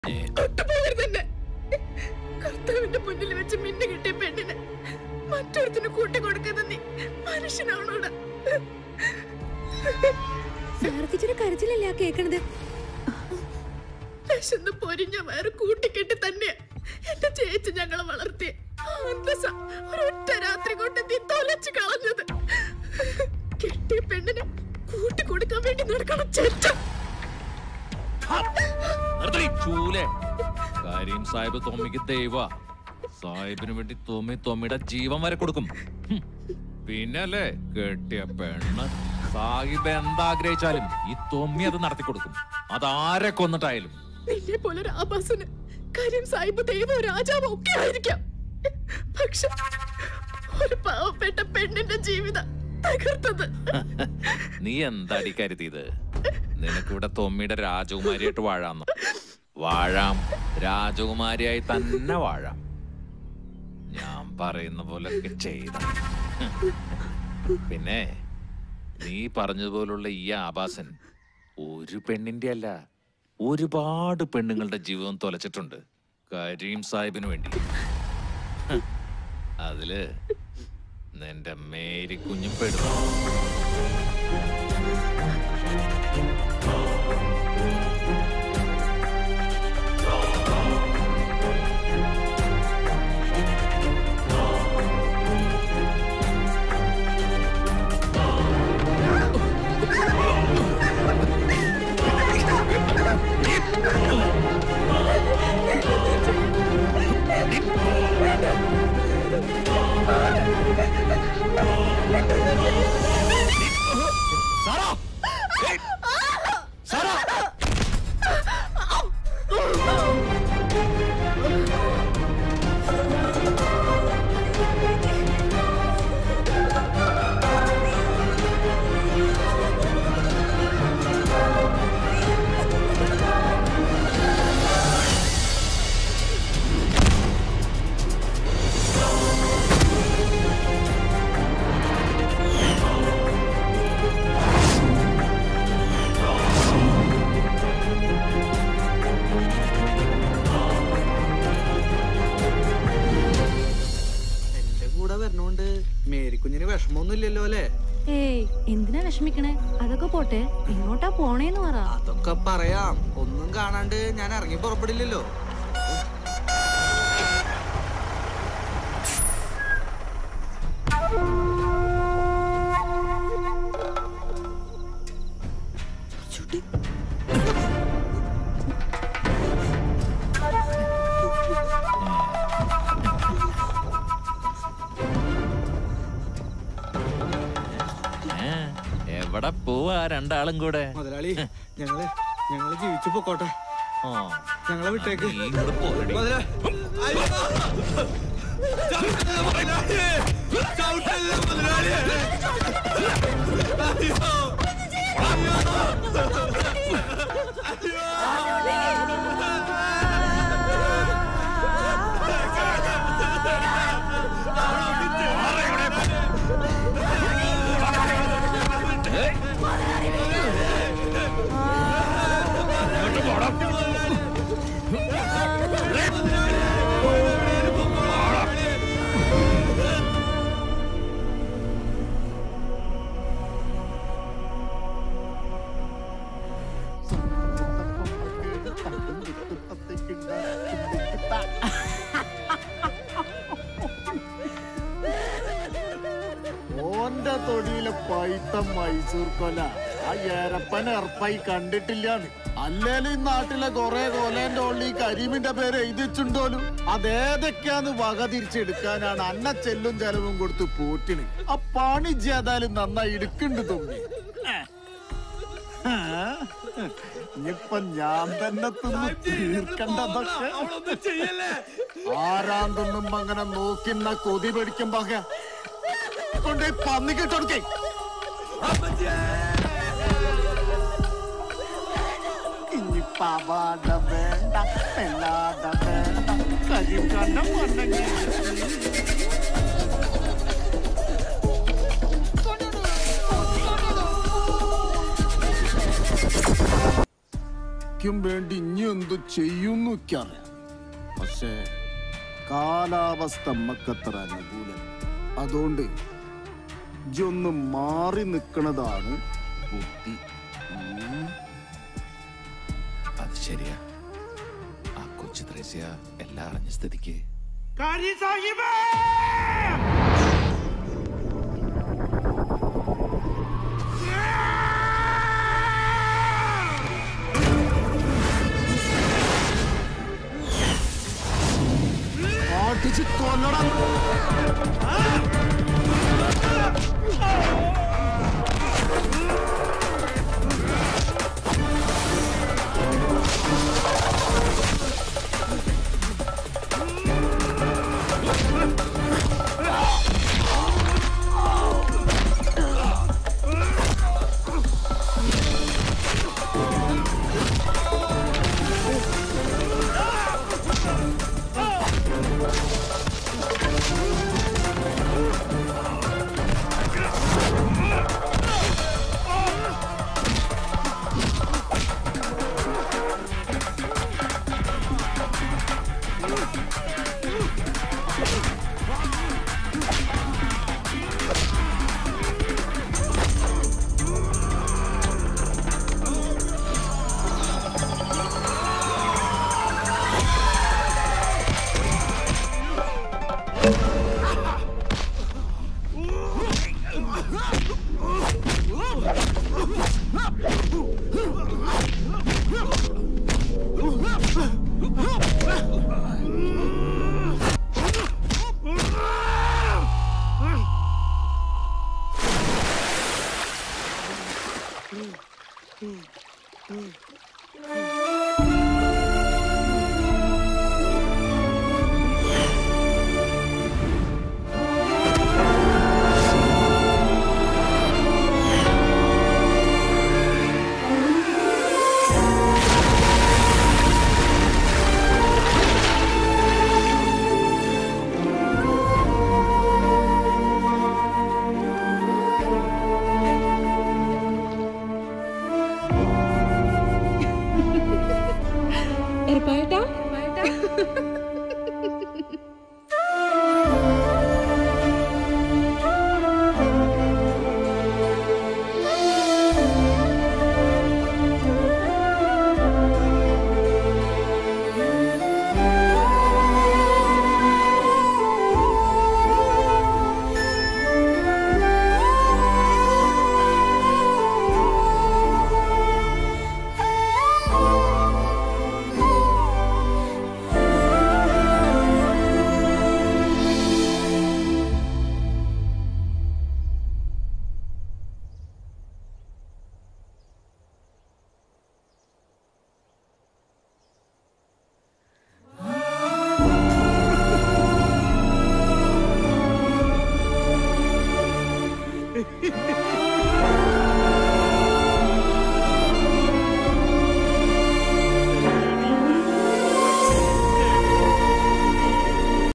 തൊട്ടുപോകരുതെന്നെ കർത്താവിന്റെ മുന്നിൽ വെച്ച് മിന്നു കിട്ടിയ പെണ്ണിന് മറ്റൊരുത്തിന് കൂട്ടിക്കൊടുക്കുന്ന നീ മനുഷ്യനാണോടാ സാരഥിച്ചൊരു കരച്ചിലല്ലേ ആ കേക്കണത് വിശന്ന് പൊരിഞ്ഞ വയറ് കൂട്ടിക്കെട്ടി തന്നെയാ എന്റെ ചേച്ചി ഞങ്ങളെ വളർത്തിയ അന്തസ ഒരൊറ്റ രാത്രി കൊണ്ട് നീ തൊലച്ചു കളഞ്ഞത് കെട്ടിയ പെണ്ണിന് കൂട്ടിക്കൊടുക്കാൻ വേണ്ടി നടക്കണം ചെറ്റ നിർത്തടി, ചൂലേ കരീം സാഹിബ് തൊമ്മിക്ക് ദൈവ സാഹിബിന് വേണ്ടി തൊമ്മി തൊമ്മിയുടെ ജീവൻ വരെ കൊടുക്കും ഹും. പിന്നല്ലേ കെട്ടിയ പെണ്ണ് സാഹിബ് എന്താഗ്രഹിച്ചാലും ഈ തൊമ്മി അത് നടത്തി കൊടുക്കും അതാരെ കൊന്നിട്ടായാലും നിന്നെ പോലെ ഒരു ആഭാസന് കരീം സാഹിബ് ദൈവം രാജാവ് ഒക്കെ ആയിരിക്കാം പക്ഷെ ഒരു പാവപ്പെട്ട പെണ്ണിന്റെ ജീവിതം തകർത്തത് നീ എന്താടി കരുതിയത് നിനക്കിവിടെ തൊമ്മിയുടെ രാജകുമാരിയായിട്ട് വാഴാന്ന് വാഴാം രാജകുമാരിയായി തന്നെ വാഴാം ഞാൻ പറയുന്ന പോലൊക്കെ ചെയ്ത പിന്നെ നീ പറഞ്ഞതുപോലുള്ള ഈ ആഭാസൻ ഒരു പെണ്ണിന്റെ അല്ല ഒരുപാട് പെണ്ണുങ്ങളുടെ ജീവിതം തൊലച്ചിട്ടുണ്ട് കരീം സാഹിബിന് വേണ്ടി ഹ്, അതില് നിന്റെ മേരി കുഞ്ഞും പെടുന്നു എന്റെ കൂടെ വരണോണ്ട് മേരിക്കുഞ്ഞിന് വിഷമമൊന്നുമില്ലല്ലോ അല്ലേ ഏയ് എന്തിനാ വിഷമിക്കണേ അതൊക്കെ പോട്ടെ എങ്ങോട്ടാ പോണേന്ന് പറ അതൊക്കെ പറയാം ഒന്നും കാണാണ്ട് ഞാൻ ഇറങ്ങി പുറപ്പെടില്ലല്ലോ ഏ, എവിടെ പോവാ രണ്ടാളും കൂടെ മുതലാളി ഞങ്ങള് ഞങ്ങള് ജീവിച്ചു പൊക്കോട്ടെ ഓ ഞങ്ങളെ വിട്ടേക്ക് നീ ഇങ്ങോട്ട് പോരടി. മുതലാ- അയ്യോ! ചവിട്ടല്ലേ മുതലാളി! ചവിട്ടല്ലേ മുതലാളി! അയ്യോ! ഓന്റെ തൊടിയിലെ പൈത്ത മൈസൂർ കൊല ആ ഏരപ്പൻ എറപ്പായി കണ്ടിട്ടില്ലാന്ന് അല്ലേലും ഈ നാട്ടിലെ കൊറേ കൊലേന്റെ ഉള്ളിൽ ഈ കരീമിന്റെ പേര് എഴുതിച്ചുണ്ടോലും അതേതൊക്കെയാന്ന് വക തിരിച്ചെടുക്കാനാണ് അന്ന ചെല്ലും ചെലവും കൊടുത്ത് പോറ്റിന് ആ പണി ചെയ്താലും നന്നായി എടുക്കുന്നുണ്ട് തുമ്പി ഇനിയിപ്പൊ ഞാൻ തന്നെ തിന്ന് തീർക്കണ്ടതൊക്കെ ആരാൻ തിന്നുമ്പോ അങ്ങനെ നോക്കിന്ന കൊതി പിടിക്കുമ്പോ കൊണ്ട് പന്നിക്ക് കൊടുക്കേ ഇനി പവാട വേണ്ട പെല്ലാട വേണ്ട കരിയും കണ്ണം കൊണ്ടെങ്കിൽ എനിക്കും വേണ്ടി ഇനി എന്തു ചെയ്യുന്നു എനിക്കറിയാം പക്ഷേ കാലാവസ്ഥ നമ്മക്കത്ര അനുകൂലം അതുകൊണ്ട് ഇജൊന്ന് മാറി നിൽക്കണതാണ് ബുദ്ധി ഉം. അത് ശരിയാ ആ കൊച്ചു ത്രേസ്യ എല്ലാം അറിഞ്ഞ സ്ഥിതിക്ക് അടിച്ച് കൊല്ലണം എരപ്പായേട്ടാ